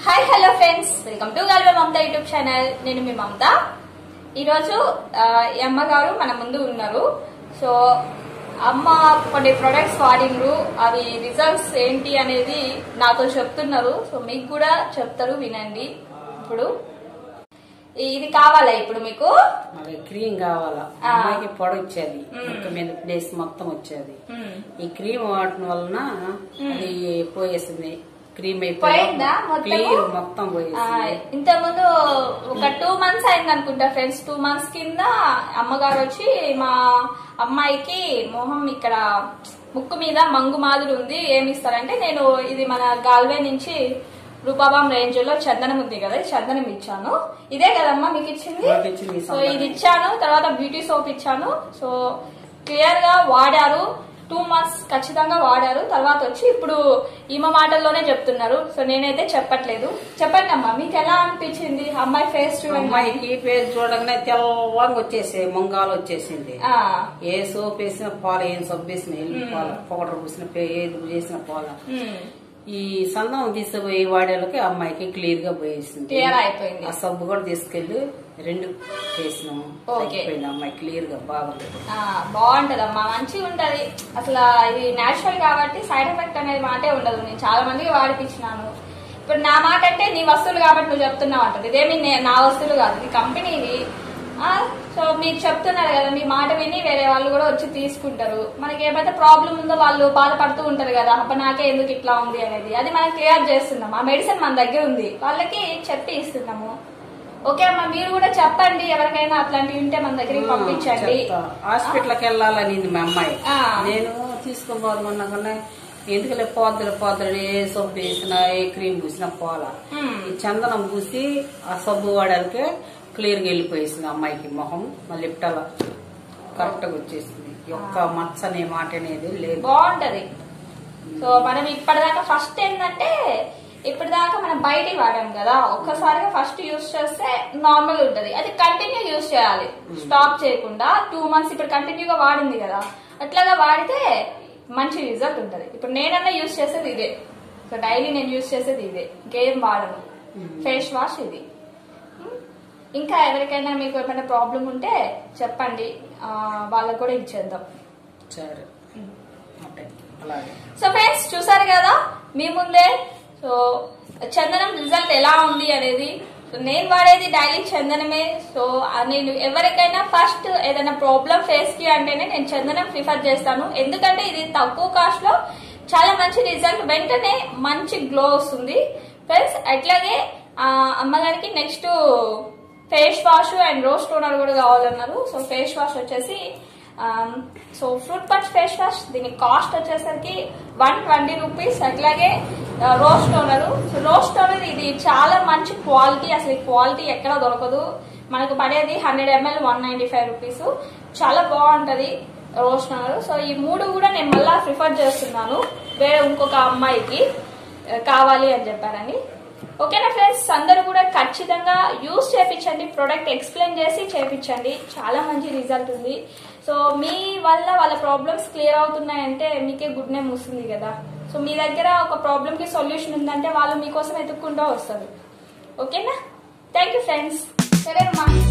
Hi hello friends welcome to గల్వే Mamata YouTube channel నేను మీ మమత ఈరోజు ఆ, ఈ అమ్మగారు మన ముందు ఉన్నారు సో అమ్మ కొన్ని ప్రొడక్ట్స్ వాడినరు అవి రిజల్ట్స్ ఏంటి అనేది నాతో చెప్తున్నారు సో మీకు కూడా చెప్తారు వినండి ఇప్పుడు ఇది కావాలా ఇప్పుడు మీకు మరి క్రీమ్ కావాలా ఆ. అమ్మాయికి పొడ వచ్చేది మ్మ్. ముక్క మీద ప్లేస్ మొత్తం వచ్చేది మ్మ్. ఈ క్రీమ్ వాడటం వలన అది పోయేసింది క్రీమ్ పోయిందా మొత్తము? క్లియర్ మొత్తం ఆ, పోయేసింది ఇంతకుముందు ఒక టూ మంత్స్ అయింది అనుకుంటా ఫ్రెండ్స్ టూ మంత్స్ కింద అమ్మగారు వచ్చి మా అమ్మాయికి మొహం ఇక్కడ ముక్కు మీద మంగు మాదిరి ఉంది ఏమి ఇస్తారంటే నేను ఇది మన గాల్వే నుంచి రూపాబాం రేంజ్ లో చందనం ఉంది కదా ఈ చందనం ఇచ్చాను ఇదే కదమ్మా మీకు ఇచ్చింది నాకు ఇచ్చింది ఈ సో చందనం. ఇది ఇచ్చాను తర్వాత బ్యూటీ సోప్ ఇచ్చాను సో క్లియర్ గా వాడారు టూ మంత్స్ ఖచ్చితంగా వాడారు తర్వాత వచ్చి ఇప్పుడు ఈమె మాటల్లోనే చెప్తున్నారు సో నేనైతే చెప్పట్లేదు చెప్పండి అమ్మా మీకు ఎలా అనిపించింది అమ్మాయి ఫేస్ చూడండి అమ్మాయికి పేరు చూడగానే తెల్లగా వచ్చేసి ముంగాలు వచ్చేసింది ఆ, ఏ సోప్ వేసిన పాల ఏం సోప్ వేసిన ఎల్లి పాల పౌడర్ పూసిన పే- ఏది చేసిన పాల ఉమ్, ఈ సందం తీసుకుపోయి వాడేళ్ళకి అమ్మాయికి క్లియర్ గా పోయేసింది క్లియర్ అయిపోయింది ఆ సబ్బు కూడా తీసుకెళ్లి రెండు వేసినాము ఓకే. తగ్గిపోయింది అమ్మాయి క్లియర్ గా బాగుంది ఆ, బాగుంటదమ్మా మంచిగా ఉంటది అసలు ఇది నేచురల్ కాబట్టి సైడ్ ఎఫెక్ట్ అనేది మాటే ఉండదు నేను చాలా మందికి వాడిపించినాను ఇప్పుడు నా మాట అంటే నీ వస్తువులు కాబట్టి నువ్వు చెప్తున్నావు అంటది ఇదేమి నే- నా వస్తువులు కాదు ఇది కంపెనీవి ఆ, సో మీరు చెప్తున్నారు కదా మీ మాట విని వేరే వాళ్ళు కూడా వచ్చి తీసుకుంటారు మనకి ఏమైతే ప్రాబ్లం ఉందో వాళ్ళు బాధపడుతూ ఉంటారు కదా అప్ప నాకే ఎందుకు ఇట్లా ఉంది అనేది అది మనం క్లియర్ చేస్తున్నాం ఆ మెడిసిన్ మన దగ్గర ఉంది వాళ్ళకి చెప్పి ఇస్తున్నాము ఓకే అమ్మా మీరు కూడా చెప్పండి ఎవరికైనా అట్లాంటివి ఉంటే మన దగ్గరికి పంపించండి చెప్తా. హాస్పిటల్కి వెళ్ళాలని మా అమ్మాయి ఆ. నేను తీసుకొని పోదామన్నా కన్నా ఎందుకులే పోద్దరు పోద్దరు ఏ సబ్బు వేసినా ఏ క్రీమ్ పూసినా పోలా మ్మ్. ఈ చందనం పూసి ఆ సబ్బు వాడానికే క్లియర్ గా వెళ్ళిపోయేసింది అమ్మాయికి మొహం మళ్ళీ ఇట్టల కరెక్ట్ గా వచ్చేసింది ఒక్క మచ్చ అనే మాట అనేది లేదు బాగుంటది సో మనం ఇప్పటిదాకా ఫస్ట్ ఏంటంటే ఇప్పటిదాకా మనం బయట వాడాం కదా ఒక్కసారిగా ఫస్ట్ యూస్ చేస్తే నార్మల్ ఉంటది అది కంటిన్యూ యూస్ చేయాలి స్టాప్ చేయకుండా టూ మంత్స్ ఇప్పుడు కంటిన్యూగా వాడింది కదా అట్లాగా వాడితే మంచి రిజల్ట్ ఉంటది ఇప్పుడు నేనన్నా యూస్ చేసేది ఇదే సో డైలీ నేను యూస్ చేసేది ఇదే ఇంకేం వాడను ఫేస్ వాష్ ఇది ఇంకా ఎవరికైనా మీకు ఏమైనా ప్రాబ్లం ఉంటే చెప్పండి ఆ, వాళ్ళకు కూడా ఇచ్చేద్దాం సరే అంటే అలాగే సో ఫ్రెండ్స్ చూసారు కదా మీ ముందే సో చందనం రిజల్ట్ ఎలా ఉంది అనేది సో నేను వాడేది డైలీ చందనమే సో ఆ నేను ఎవరికైనా ఫస్ట్ ఏదైనా ప్రాబ్లం ఫేస్ కి అంటేనే నేను చందనం ప్రిఫర్ చేస్తాను ఎందుకంటే ఇది తక్కువ కాస్ట్ లో చాలా మంచి రిజల్ట్ వెంటనే మంచి గ్లో వస్తుంది ప్లస్ అట్లాగే ఆ, అమ్మగారికి next face wash and rose toner కూడా కావాలన్నారు సో ఫేస్ వాష్ వచ్చేసి um, so fruit punch face wash దీని కాస్ట్ వచ్చేసరికి వన్ ట్వంటీ రూపీస్ అట్లాగే ఆ, rose toner so rose toner ఇది చాలా మంచి క్వాలిటీ అసలు ఈ క్వాలిటీ ఎక్కడ దొరకదు మనకు పడేది hundred ML one ninety five rupees చాలా బాగుంటది రోజ్ టోనర్ సో ఈ మూడు కూడా నేను మళ్ళా ప్రిఫర్ చేస్తున్నాను వేరే ఇంకొక అమ్మాయికి ఆ, కావాలి అని చెప్పారని ఓకేనా ఫ్రెండ్స్ అందరూ కూడా ఖచ్చితంగా యూస్ చేపించండి ప్రోడక్ట్ ఎక్స్ప్లెయిన్ చేసి చేపించండి చాలా మంచి రిజల్ట్ ఉంది సో మీ వల్ల వాళ్ళ ప్రాబ్లమ్స్ క్లియర్ అవుతున్నాయంటే మీకే గుడ్ నేమ్ వస్తుంది కదా సో మీ దగ్గర ఒక ప్రాబ్లమ్ కి సొల్యూషన్ ఉందంటే వాళ్ళు మీకోసం ఎత్తుక్కుంటూ వస్తారు ఓకేనా థ్యాంక్ యూ ఫ్రెండ్స్ సరే అమ్మా